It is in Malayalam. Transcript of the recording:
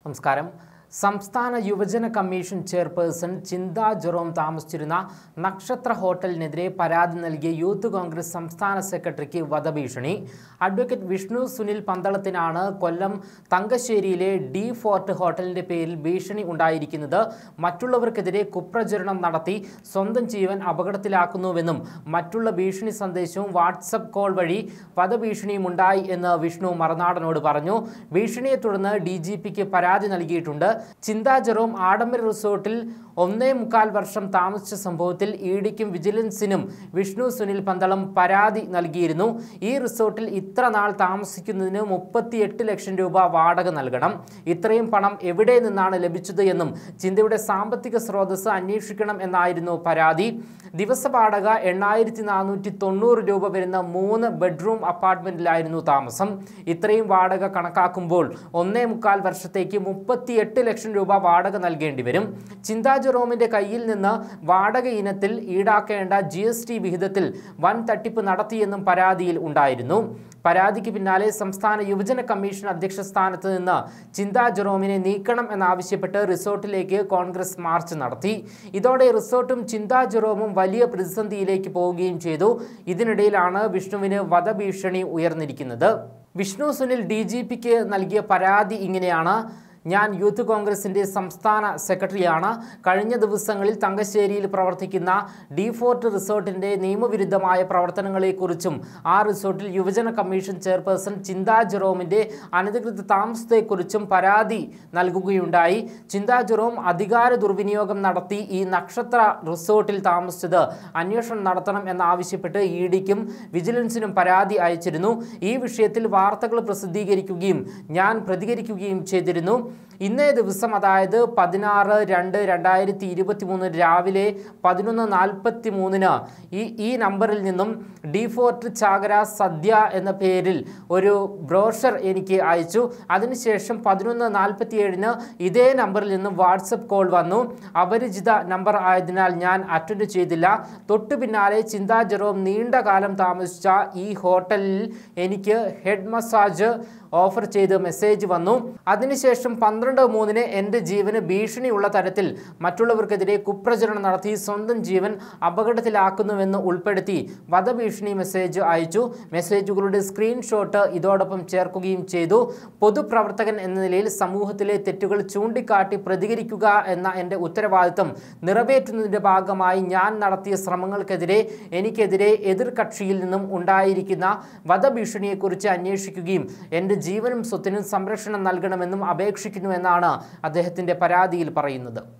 നമസ്കാരം സംസ്ഥാന യുവജന കമ്മീഷൻ ചെയർപേഴ്സൺ ചിന്ത ജെറോം താമസിച്ചിരുന്ന നക്ഷത്ര ഹോട്ടലിനെതിരെ പരാതി നൽകിയ യൂത്ത് കോൺഗ്രസ് സംസ്ഥാന സെക്രട്ടറിക്ക് വധഭീഷണി അഡ്വക്കേറ്റ് വിഷ്ണു സുനിൽ പന്തളത്തിനാണ് കൊല്ലം തങ്കശ്ശേരിയിലെ ഡി ഫോർട്ട് ഹോട്ടലിന്റെ പേരിൽ ഭീഷണി ഉണ്ടായിരിക്കുന്നത് മറ്റുള്ളവർക്കെതിരെ കുപ്രചരണം നടത്തി സ്വന്തം ജീവൻ അപകടത്തിലാക്കുന്നുവെന്നും മറ്റുള്ള ഭീഷണി സന്ദേശവും വാട്സപ്പ് കോൾ വഴി വധഭീഷണിയും ഉണ്ടായി എന്ന് വിഷ്ണു മറുനാടനോട് പറഞ്ഞു ഭീഷണിയെ തുടർന്ന് ഡി ജി പിക്ക് പരാതി നൽകിയിട്ടുണ്ട് ചിന്താ ജെറോം ആഡംബര റിസോർട്ടിൽ ഒന്നേ മുക്കാൽ വർഷം താമസിച്ച സംഭവത്തിൽ ഇ ഡിക്കും വിജിലൻസിനും വിഷ്ണു സുനിൽ പന്തളം പരാതി നൽകിയിരുന്നു ഈ റിസോർട്ടിൽ ഇത്ര നാൾ താമസിക്കുന്നതിന് മുപ്പത്തിയെട്ട് ലക്ഷം രൂപ വാടക നൽകണം ഇത്രയും പണം എവിടെ നിന്നാണ് ലഭിച്ചത് എന്നും ചിന്തയുടെ സാമ്പത്തിക സ്രോതസ് അന്വേഷിക്കണം എന്നായിരുന്നു പരാതി ദിവസ വാടക എണ്ണായിരത്തി നാനൂറ്റി തൊണ്ണൂറ് രൂപ വരുന്ന മൂന്ന് ബെഡ്റൂം അപ്പാർട്ട്മെന്റിലായിരുന്നു താമസം ഇത്രയും വാടക കണക്കാക്കുമ്പോൾ ഒന്നേ മുക്കാൽ വർഷത്തേക്ക് മുപ്പത്തിയെട്ട് ലക്ഷം രൂപ വാടക നൽകേണ്ടി വരും ചിന്താ ജെറോമിന്റെ കയ്യിൽ നിന്ന് വാടക ഇനത്തിൽ ഈടാക്കേണ്ട ജി എസ് ടി വിഹിതത്തിൽ വൻ തട്ടിപ്പ് നടത്തിയെന്നും പരാതിയിൽ ഉണ്ടായിരുന്നു പരാതിക്ക് പിന്നാലെ സംസ്ഥാന യുവജന കമ്മീഷൻ അധ്യക്ഷ സ്ഥാനത്ത് നിന്ന് ചിന്താ ജെറോമിനെ നീക്കണം എന്നാവശ്യപ്പെട്ട് റിസോർട്ടിലേക്ക് കോൺഗ്രസ് മാർച്ച് നടത്തി ഇതോടെ റിസോർട്ടും ചിന്താ ജെറോമും വലിയ പ്രതിസന്ധിയിലേക്ക് പോവുകയും ചെയ്തു ഇതിനിടയിലാണ് വിഷ്ണുവിന് വധഭീഷണി ഉയർന്നിരിക്കുന്നത് വിഷ്ണു സുനിൽ ഡി ജി പിക്ക് നൽകിയ പരാതി ഇങ്ങനെയാണ് ഞാൻ യൂത്ത് കോൺഗ്രസിൻ്റെ സംസ്ഥാന സെക്രട്ടറിയാണ് കഴിഞ്ഞ ദിവസങ്ങളിൽ തങ്കശ്ശേരിയിൽ പ്രവർത്തിക്കുന്ന ഡി ഫോർട്ട് റിസോർട്ടിൻ്റെ നിയമവിരുദ്ധമായ പ്രവർത്തനങ്ങളെക്കുറിച്ചും ആ റിസോർട്ടിൽ യുവജന കമ്മീഷൻ ചെയർപേഴ്സൺ ചിന്താ ജെറോമിൻ്റെ അനധികൃത താമസത്തെക്കുറിച്ചും പരാതി നൽകുകയുണ്ടായി ചിന്താ ജെറോം അധികാര ദുർവിനിയോഗം നടത്തി ഈ നക്ഷത്ര റിസോർട്ടിൽ താമസിച്ചത് അന്വേഷണം നടത്തണം എന്നാവശ്യപ്പെട്ട് ഇ ഡിക്കും വിജിലൻസിനും പരാതി അയച്ചിരുന്നു ഈ വിഷയത്തിൽ വാർത്തകൾ പ്രസിദ്ധീകരിക്കുകയും ഞാൻ പ്രതികരിക്കുകയും ചെയ്തിരുന്നു ഇന്നേ ദിവസം അതായത് പതിനാറ് രണ്ട് രണ്ടായിരത്തി ഇരുപത്തി മൂന്ന് രാവിലെ പതിനൊന്ന് നാൽപ്പത്തി മൂന്നിന് ഈ ഈ നമ്പറിൽ നിന്നും ഡി ഫോർട്ട് ചാകര സദ്യ എന്ന പേരിൽ ഒരു ബ്രോഷർ എനിക്ക് അയച്ചു അതിനുശേഷം പതിനൊന്ന് നാൽപ്പത്തിയേഴിന് ഇതേ നമ്പറിൽ നിന്നും വാട്സപ്പ് കോൾ വന്നു അപരിചിത നമ്പർ ആയതിനാൽ ഞാൻ അറ്റൻഡ് ചെയ്തില്ല തൊട്ടു പിന്നാലെ ചിന്താ ജെറോം നീണ്ട കാലം താമസിച്ച ഈ ഹോട്ടലിൽ എനിക്ക് ഹെഡ് മസാജ് ഓഫർ ചെയ്ത് മെസ്സേജ് വന്നു അതിനുശേഷം പന്ത്രണ്ട് മൂന്നിന് എൻ്റെ ജീവന് ഭീഷണിയുള്ള തരത്തിൽ മറ്റുള്ളവർക്കെതിരെ കുപ്രചരണം നടത്തി സ്വന്തം ജീവൻ അപകടത്തിലാക്കുന്നുവെന്ന് ഉൾപ്പെടുത്തി വധഭീഷണി മെസ്സേജ് അയച്ചു മെസ്സേജുകളുടെ സ്ക്രീൻഷോട്ട് ഇതോടൊപ്പം ചേർക്കുകയും ചെയ്തു പൊതുപ്രവർത്തകൻ എന്ന നിലയിൽ സമൂഹത്തിലെ തെറ്റുകൾ ചൂണ്ടിക്കാട്ടി പ്രതികരിക്കുക എന്ന എൻ്റെ ഉത്തരവാദിത്തം നിറവേറ്റുന്നതിൻ്റെ ഭാഗമായി ഞാൻ നടത്തിയ ശ്രമങ്ങൾക്കെതിരെ എനിക്കെതിരെ എതിർകക്ഷിയിൽ നിന്നും ഉണ്ടായിരിക്കുന്ന വധഭീഷണിയെക്കുറിച്ച് അന്വേഷിക്കുകയും എൻ്റെ ജീവനും സ്വത്തിനും സംരക്ഷണം നൽകണമെന്നും അപേക്ഷിക്കുന്നു എന്നാണ് അദ്ദേഹത്തിൻ്റെ പരാതിയിൽ പറയുന്നത്